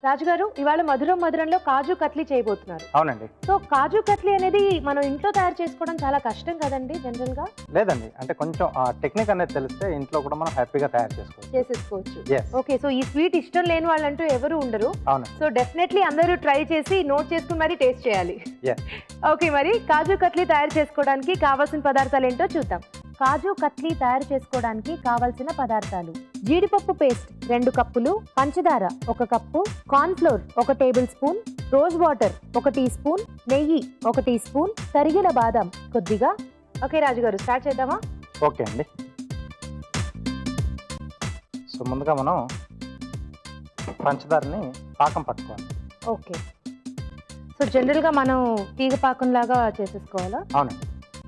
రాజుగారు ఇవాళ మధురం మధురంలో కాజు కత్లీ చేయబోతున్నారు అవునండి సో కాజు కత్లీ అనేది మనం ఇంట్లో తయారు చేసుకోవడం చాలా కష్టం కదండి జనరల్ గా లేదండి అంటే కొంచెం ఆ టెక్నిక్ అనేది తెలిస్తే ఇంట్లో కూడా మనం హ్యాపీగా తయారు చేసుకోవచ్చు చేసేసుకోవచ్చు ఎస్ ఓకే సో ఈ స్వీట్ ఇష్టం లేని వాళ్ళంటూ ఎవరు ఉండరు అవునండి సో డెఫినెట్లీ అందరూ ట్రై చేసి నోట్ చేసుకుని మరి టేస్ట్ చేయాలి Yes. ఓకే మరి కాజు కత్లీ తయారు చేసుకోవడానికి కావాల్సిన పదార్థాలు ఏంటో చూద్దాం కాజు కత్లీ తయారు చేసుకోవడానికి కావాల్సిన పదార్థాలు జీడిపప్పు పేస్ట్ రెండు కప్పులు పంచదార ఒక కప్పు కార్న్ ఫ్లోర్ ఒక టేబుల్ స్పూన్ రోజ్ వాటర్ ఒక టీ స్పూన్ నెయ్యి ఒక టీ స్పూన్ తరిగిన బాదం కొద్దిగా ఓకే రాజు గారు స్టార్ట్ చేద్దామా ఓకే అండి సో ముందుగా మనం పంచదారని పాకం పట్టుకోవాలి ఓకే సో జనరల్గా మనం తీగ పాకం లాగా చేసేసుకోవాలా అవునండి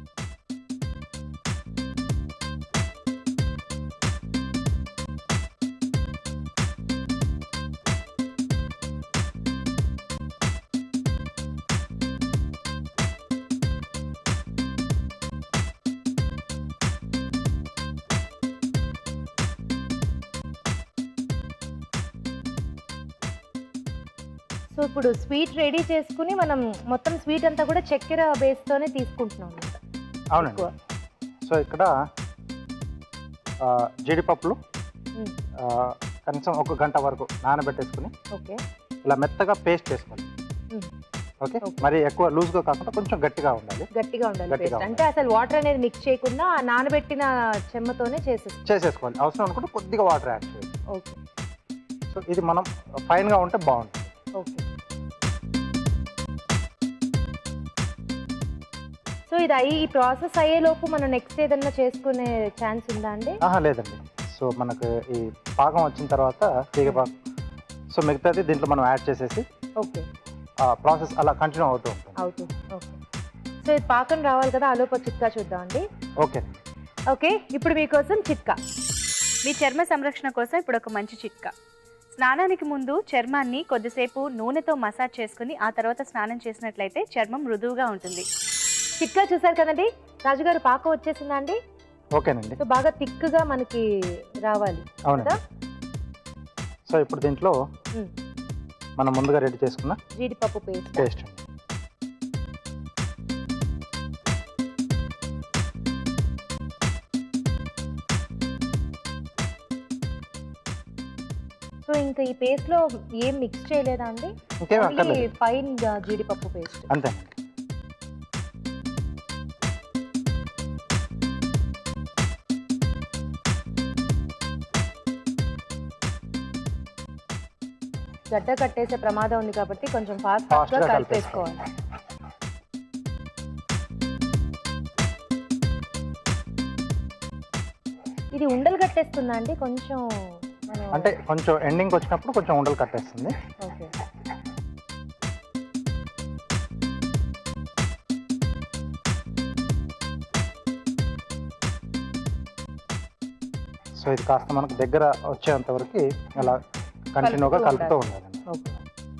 సో ఇప్పుడు స్వీట్ రెడీ చేసుకుని మనం మొత్తం స్వీట్ అంతా కూడా చక్కెర బేస్తోనే తీసుకుంటున్నాం అన్నమాట. అవునండి ఎక్కువ. సో ఇక్కడ ఆ, జీడిపప్పులు మ్మ్. ఆ, కనీసం ఒక గంట వరకు నానబెట్టేసుకుని ఓకే ఇలా మెత్తగా పేస్ట్ చేసుకోవాలి మ్మ్. Okay Okay. మరి ఎక్కువ లూజ్గా కాకుండా కొంచెం గట్టిగా ఉండాలి గట్టిగా ఉండాలి గట్టిగా పేస్ట్ అంటే అసలు వాటర్ అనేది మిక్స్ చేయకుండా ఆ నానబెట్టిన చెమ్మతోనే చేసేస్తాం చేసేసుకోవాలి అవసరం అనుకుంటే కొద్దిగా వాటర్ యాడ్ చేయాలి ఓకే సో ఇది మనం ఫైన్గా ఉంటే బాగుంటుంది ఓకే సో ఇది అయ్యి ఈ ప్రాసెస్ అయ్యేలోపు మనం నెక్స్ట్ ఏదన్నా చేసుకునే ఛాన్స్ ఉందా అండి ఆహా లేదండి సో మనకు ఈ పాకం వచ్చిన తర్వాత తీగ పాకం సో మిగతాది దీంట్లో మనం యాడ్ చేసేసి ఓకే ఆ ప్రాసెస్ అలా కంటిన్యూ అవుతూ ఉంటుంది అవుతుంది ఓకే సో ఇది పాకం రావాలి కదా ఆలోపు చిట్కా చూద్దాం అండి ఓకే ఓకే ఇప్పుడు మీకోసం చిట్కా మీ చర్మ సంరక్షణ కోసం ఇప్పుడు ఒక మంచి చిట్కా స్నానానికి ముందు చర్మాన్ని కొద్దిసేపు నూనెతో మసాజ్ చేసుకుని ఆ తర్వాత స్నానం చేసినట్లయితే చర్మం మృదువుగా ఉంటుంది చిట్కా చూసారు కదండి రాజుగారు పాకం వచ్చేసిందా అండి ఓకేనండి సో బాగా థిక్గా మనకి రావాలి అవునండి సో ఇప్పుడు దీంట్లో మ్మ్. మనం ముందుగా రెడీ చేసుకున్న జీడిపప్పు పేస్ట్ పేస్ట్ అండి సో ఇంకా ఈ పేస్ట్ లో ఏం మిక్స్ చేయలేదా అండి ఇంకేం ఓన్లీ అక్కర్లేదు ఫైన్ జీడిపప్పు పేస్ట్ అంతేనండి గడ్డ కట్టేసే ప్రమాదం ఉంది కాబట్టి కొంచెం ఫాస్ట్ Fast గా గా కలిపేసుకోవాలి ఇది ఉండలు కట్టేస్తుందా అండి కొంచెం మనం అంటే కొంచెం ఎండింగ్ వచ్చినప్పుడు కొంచెం ఉండలు కట్టేస్తుంది ఓకే సో ఇది కాస్త మనకు దగ్గర వచ్చేంత వరకు అలా కంటిన్యూగా కలుపుతూ కలుపుతూ ఉండాలండి ఓకే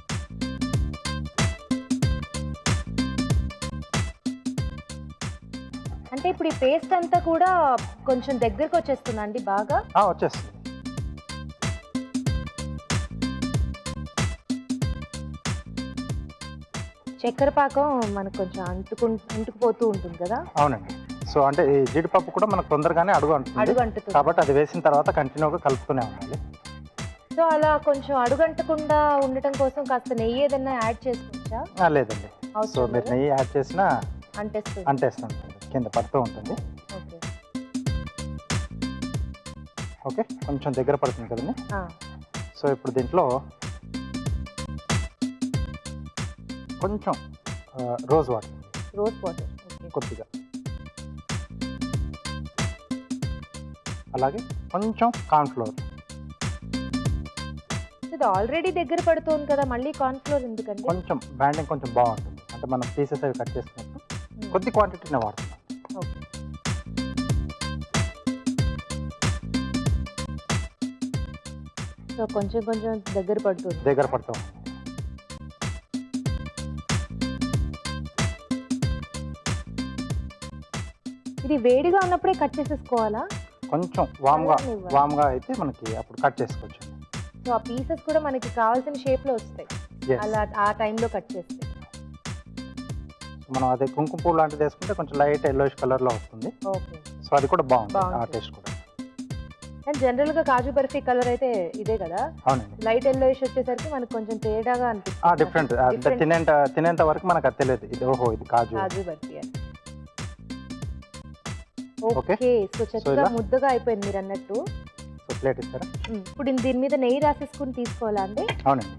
అంటే ఇప్పుడు ఈ పేస్ట్ అంతా కూడా కొంచెం దగ్గరకు వచ్చేస్తుందా అండి బాగా ఆ, వచ్చేస్తుంది చక్కెర పాకం మనకు కొంచెం అంటుకు అంటుకుపోతూ ఉంటుంది కదా అవునండి సో అంటే ఈ జీడిపప్పు కూడా మనకు తొందరగానే అడుగు అంటుంది అడుగు అంటుతుంది కాబట్టి అది వేసిన తర్వాత కంటిన్యూగా కలుపుతూనే ఉండాలి సో అలా కొంచెం అడుగంటకుండా ఉండటం కోసం కాస్త నెయ్యి ఏదైనా యాడ్ చేసుకోవచ్చా ఆ, లేదండి సో అవసరం మీరు లేదా? నెయ్యి యాడ్ చేసినా అంటేస్తుంది అంటేస్తుంటుంది కింద పడుతూ ఉంటుంది ఓకే ఓకే కొంచెం దగ్గర పడుతుంది కదండి ఆ, సో ఇప్పుడు దీంట్లో కొంచెం ఆ, rose water rose water okay కొద్దిగా అలాగే కొంచెం కార్న్ఫ్లోర్ ఇది ఆల్రెడీ దగ్గర పడుతుంది కదా మళ్ళీ కార్న్ఫ్లోర్ ఎందుకండి కొంచెం బ్యాండింగ్ కొంచెం బాగుంటుంది అంటే మనం పీసెస్ అవి కట్ చేసుకున్నప్పుడు Hmm. కొద్ది క్వాంటిటీనే వాడుతున్నాం ఓకే సో కొంచెం కొంచెం దగ్గర పడుతుంది దగ్గర పడుతూ ఉంటుంది ఇది వేడిగా ఉన్నప్పుడే కట్ చేసేసుకోవాలా కొంచెం వామ్గా అలానే ఇవ్వాలి. వామ్గా అయితే మనకి అప్పుడు కట్ చేసుకోవచ్చు సో సో ఆ పీసెస్ కూడా మనకి కావాల్సిన షేప్ లో వస్తాయి Yes. అలా ఆ టైంలో కట్ చేస్తే సో మనం అదే కుంకుమ పువ్వు లాంటిది వేసుకుంటే కొంచెం లైట్ ఎల్లోయిష్ కలర్ లో వస్తుంది ఓకే సో అది కూడా బాగుంటుంది ఆ బాగుంటుంది. టేస్ట్ కూడా అండ్ జనరల్ గా కాజు బర్ఫీ కలర్ అయితే ఇదే కదా అవునండి లైట్ ఎల్లోయిష్ వచ్చేసరికి మనకు కొంచెం తేడాగా ఆ అనిపిస్తుంది డిఫరెంట్ Different. తినేంత తినేంత వరకు మనకు అది తెలియదు ఇది ఓహో ఇది కాజు కాజు బర్ఫీ అని Okay. ఓకే సో చక్కగా ఇలా? ముద్దగా అయిపోయింది మీరు అన్నట్టు సో ప్లేట్ ఇస్తారా ఉమ్, ఇప్పుడు దీని మీద నెయ్యి రాసేసుకుని తీసుకోవాలా అండి అవునండి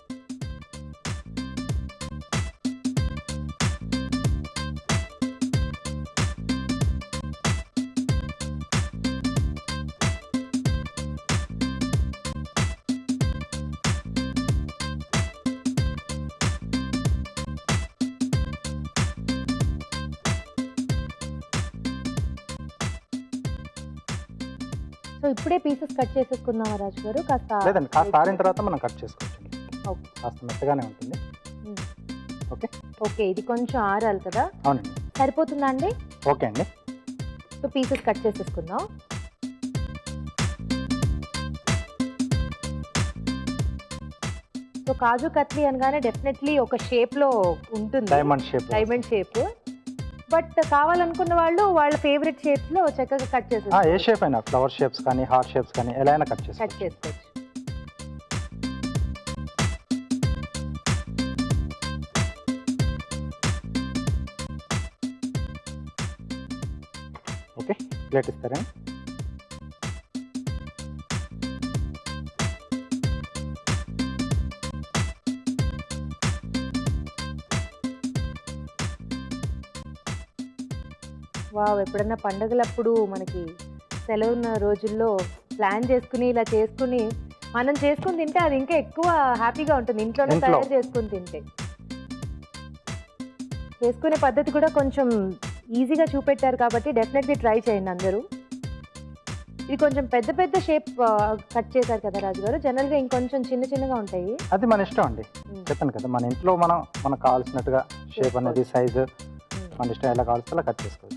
సో ఇప్పుడే పీసెస్ కట్ చేసేసుకుందామా రాజు గారు కాస్త లేదండి కాస్త ఆరిన తర్వాత మనం కట్ చేసుకోవచ్చండి ఓకే కాస్త మెత్తగానే ఉంటుంది ఓకే ఓకే ఇది కొంచెం ఆరాలి కదా అవునండి సరిపోతుందా అండి ఓకే అండి సో పీసెస్ కట్ చేసేసుకుందాం సో కాజు కత్లీ అనగానే డెఫినెట్లీ ఒక షేప్ లో ఉంటుంది diamond shape diamond shape but కావాలనుకున్న వాళ్ళు వాళ్ళ ఫేవరెట్ షేప్స్ లో చక్కగా కట్ ఏ చేసేసుకోవచ్చు షేప్ అయినా ఫ్లవర్ షేప్స్ కానీ హార్ట్ షేప్స్ కానీ ఎలా అయినా కట్ కట్ చేసుకోవచ్చు చేసుకోవచ్చు ఓకే ప్లేట్ ఇస్తారా వావ్ ఎప్పుడన్నా పండగలప్పుడు మనకి సెలవు ఉన్న రోజుల్లో ప్లాన్ చేసుకుని ఇలా చేసుకుని మనం చేసుకుని తింటే అది ఇంకా ఎక్కువ హ్యాపీగా ఉంటుంది ఇంట్లోనే ఇంట్లో. తయారు చేసుకుని తింటే చేసుకునే పద్ధతి కూడా కొంచెం ఈజీగా చూపెట్టారు కాబట్టి డెఫినెట్లీ ట్రై చేయండి అందరూ ఇది కొంచెం పెద్ద పెద్ద షేప్ కట్ చేశారు కదా రాజు గారు జనరల్గా ఇంకొంచెం చిన్న చిన్నగా ఉంటాయి అది మన ఇష్టం అండి చెప్పాను కదా మన ఇంట్లో మనం మనకు కావాల్సినట్టుగా షేప్ అనేది సైజు మన ఇష్టం ఎలా కావాల్సి అలా కట్ చేసుకోవచ్చు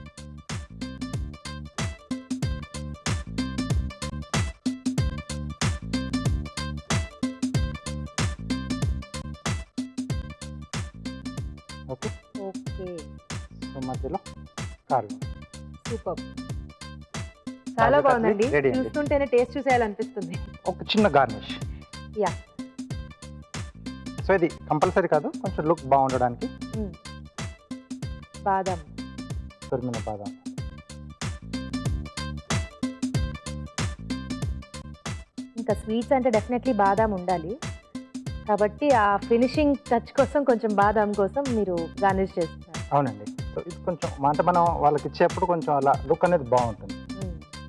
ఓకే ఓకే సో మధ్యలో కారం సూపర్ చాలా కాజు కత్లీ బాగుందండి ready అండి. చూస్తుంటేనే టేస్ట్ చూసేయాలనిపిస్తుంది ఒక చిన్న గార్నిష్ యా సో ఇది కంపల్సరీ కాదు కొంచెం లుక్ బాగుండడానికి మ్మ్. బాదం తురిమిన బాదం ఇంకా స్వీట్స్ అంటే డెఫినెట్లీ బాదాం ఉండాలి కాబట్టి ఆ ఫినిషింగ్ టచ్ కోసం కొంచెం బాదాం కోసం మీరు గార్నిష్ చేస్తున్నారు అవునండి సో ఇది కొంచెం అంటే మనం వాళ్ళకి ఇచ్చేప్పుడు కొంచెం అలా లుక్ అనేది బాగుంటుంది hmm.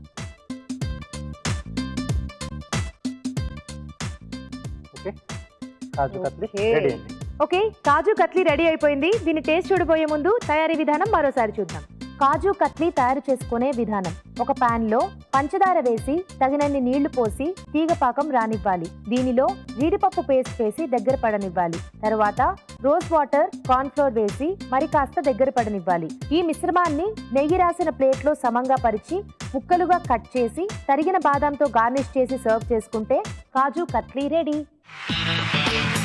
Okay kaju katli Okay. Ready అండి ఓకే కాజు కత్లీ రెడీ అయిపోయింది దీని టేస్ట్ చూడబోయే ముందు తయారీ విధానం మరోసారి చూద్దాం కాజు కత్లీ తయారు చేసుకునే విధానం ఒక పాన్ లో పంచదార వేసి తగినన్ని నీళ్లు పోసి తీగ పాకం రానివ్వాలి దీనిలో జీడిపప్పు పేస్ట్ వేసి దగ్గర పడనివ్వాలి తర్వాత రోజ్ వాటర్ కార్న్ ఫ్లోర్ వేసి మరి కాస్త దగ్గర పడనివ్వాలి ఈ మిశ్రమాన్ని నెయ్యి రాసిన ప్లేట్ లో సమంగా పరిచి ముక్కలుగా కట్ చేసి తరిగిన బాదాంతో గార్నిష్ చేసి సర్వ్ చేసుకుంటే కాజు కత్లీ రెడీ